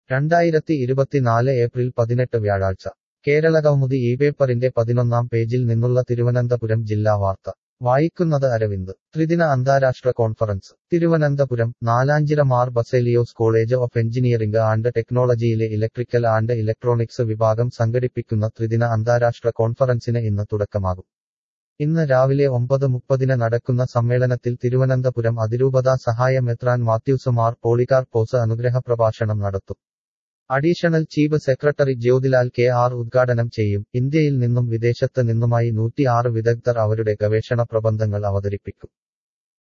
രണ്ടായിരത്തി ഇരുപത്തിനാല് ഏപ്രിൽ പതിനെട്ട് വ്യാഴാഴ്ച കേരളകൗമുദി ഈ പേപ്പറിന്റെ പതിനൊന്നാം പേജിൽ നിന്നുള്ള തിരുവനന്തപുരം ജില്ലാ വാർത്ത വായിക്കുന്നത് അരവിന്ദ് ത്രിദിന അന്താരാഷ്ട്ര conference Thiruvananthapuram Nalanchira Mar Baselios college of engineering and ടെക്നോളജിയിലെ ഇലക്ട്രിക്കൽ ആൻഡ് ഇലക്ട്രോണിക്സ് വിഭാഗം സംഘടിപ്പിക്കുന്ന ത്രിദിന അന്താരാഷ്ട്ര കോൺഫറൻസിന് ഇന്ന് തുടക്കമാകും ഇന്ന് രാവിലെ ഒമ്പത് മുപ്പതിന് നടക്കുന്ന സമ്മേളനത്തിൽ തിരുവനന്തപുരം അതിരൂപതാ സഹായ മെത്രാൻ മാത്യൂസ് മാർ പോളികാർപ്പോസ് അനുഗ്രഹ പ്രഭാഷണം നടത്തും additional chief secretary Jyothilal K R ഉദ്ഘാടനം ചെയ്യും ഇന്ത്യയിൽ നിന്നും വിദേശത്ത് നിന്നുമായി നൂറ്റിയാറ് വിദഗ്ധർ അവരുടെ ഗവേഷണ പ്രബന്ധങ്ങൾ അവതരിപ്പിക്കും